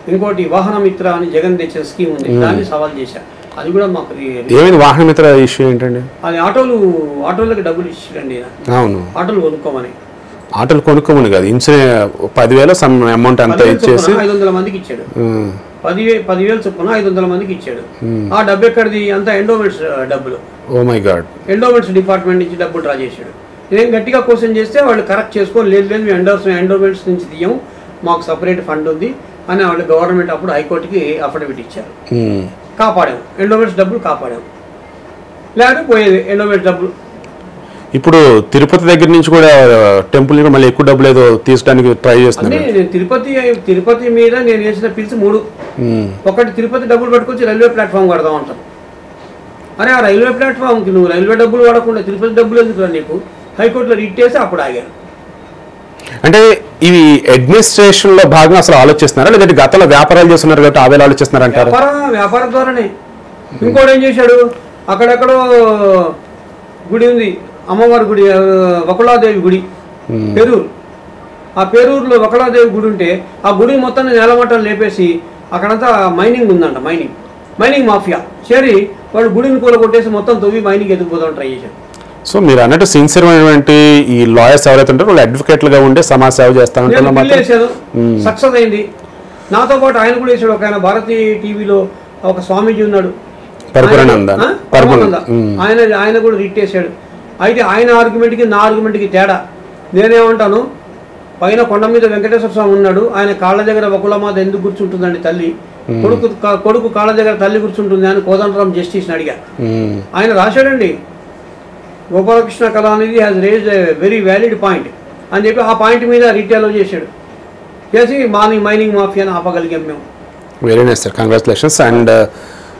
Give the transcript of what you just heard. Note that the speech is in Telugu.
ఇంకోటి వాహన మిత్ర అని జగన్ తెచ్చిన స్కీమ్ ఉంది దాన్ని సవాల్ చేశా అది కూడా మాకు రి- ఏమైంది వాహన మిత్ర ఇష్యూ ఏంటండి అది ఆటోలు ఆటోలకు డబ్బులు ఇచ్చాడండి ఈయన. అవును ఆటోలు కొనుక్కోమని ఆటోలు కొనుక్కోమని కాదు ఇన్సూరెన్స్ పదివేల సమ్ అమౌంట్ అంతా పదివేలు ఇచ్చేసి చొప్పున ఐదు వందల మందికి ఇచ్చాడు ఉమ్, పదివే పదివేలు చొప్పున ఐదు వందల మందికి ఇచ్చాడు ఆ డబ్బు ఎక్కడిది అంతా ఎండోమెంట్స్ డబ్బులు oh my God endowments department నుంచి డబ్బులు డ్రా చేశాడు నేను గట్టిగా క్వశ్చన్ చేస్తే వాళ్ళు కరెక్ట్ చేసుకొని లేదు లేదు మేము ఎండోర్స్ ఎండోమెంట్స్ నుంచి తీయం మాకు సపరేట్ ఫండ్ ఉంది అని వాళ్ళు గవర్నమెంట్ అప్పుడు హైకోర్టుకి అఫిడవిట్ ఇచ్చారు ఉమ్, కాపాడాం ఎండోమెంట్స్ డబ్బులు కాపాడాం లేకపోతే పోయేది ఎండోమెంట్స్ డబ్బులు ఇప్పుడు తిరుపతి దగ్గర నుంచి కూడా టెంపుల్ మళ్ళీ ఎక్కువ డబ్బులు ఏదో తీసడానికి ట్రై అన్నీ చేస్తున్నారు నేను తిరుపతి తిరుపతి మీద నేను వేసిన పిలిచి మూడు ఉమ్, ఒకటి తిరుపతి డబ్బులు పట్టుకొచ్చి రైల్వే ప్లాట్ఫామ్ కడదాం అంటారు అరే ఆ రైల్వే ప్లాట్ఫామ్కి నువ్వు రైల్వే డబ్బులు వాడకుండా తిరుపతి డబ్బులు ఎందుకు నీకు హైకోర్టులో రిట్ చేసి అప్పుడు ఆగారు అంటే ఇవి అడ్మినిస్ట్రేషన్ లో భాగంగా అసలు ఆలోచిస్తున్నారా లేదంటే గతంలో వ్యాపారాలు చేస్తున్నారు కాబట్టి ఆవేళ ఆలోచిస్తున్నారు అంటారు వ్యాపారం వ్యాపారం ద్వారానే ఇంకోటి ఏం చేశాడు అక్కడెక్కడో గుడి ఉంది అమ్మవారి గుడి ఆ, వకుళాదేవి గుడి పేరూరు ఆ పేరూరులో వకుళాదేవి గుడి ఉంటే ఆ గుడి మొత్తాన్ని నేలమట్టలు లేపేసి అక్కడంతా మైనింగ్ ఉందంట మైనింగ్ మైనింగ్ మాఫియా చేరి వాడు గుడిని కూల కొట్టేసి మొత్తం తవ్వి మైనింగ్ ఎత్తుకుపోదాం ట్రై చేశాడు సో మీరు అన్నట్టు సిన్సియర్ అయినటువంటి ఈ లాయర్స్ ఎవరైతే ఉంటారో వాళ్ళు అడ్వకేట్లుగా ఉండి సమాజ సేవ నేను చేస్తానంటున్నా బిల్ మాత్రం వేసాను సక్సెస్ అయింది నాతో పాటు ఆయన కూడా వేసాడు ఒక ఆయన భారతీ టీవీలో ఒక స్వామీజీ ఉన్నాడు పరపురానంద. ఆయన- ఆ? పరపుర- పరమానంద. మ్. ఆయన ఆయన కూడా రిట్ చేశాడు అయితే ఆయన ఆర్గ్యుమెంట్కి నా ఆర్గ్యుమెంట్కి తేడా నేనేమంటాను పైన కొండ మీద వెంకటేశ్వర స్వామి ఉన్నాడు ఆయన కాళ్ళ దగ్గర వకులమాత ఎందుకు కూర్చుంటుందండి తల్లి కొడుకు కా- కొడుకు కాళ్ళ దగ్గర తల్లి కూర్చుంటుంది అని కోదండరాం జస్టిస్ని అడిగా ఉమ్, ఆయన రాశాడండి గోపాలకృష్ణ కళ అనేది has raise a very valid point అని చెప్పి ఆ పాయింట్ మీద రీటైలో చేశాడు చేసి మాని మైనింగ్ మాఫియాని ఆపగలిగాం మేము very nice sir congratulations and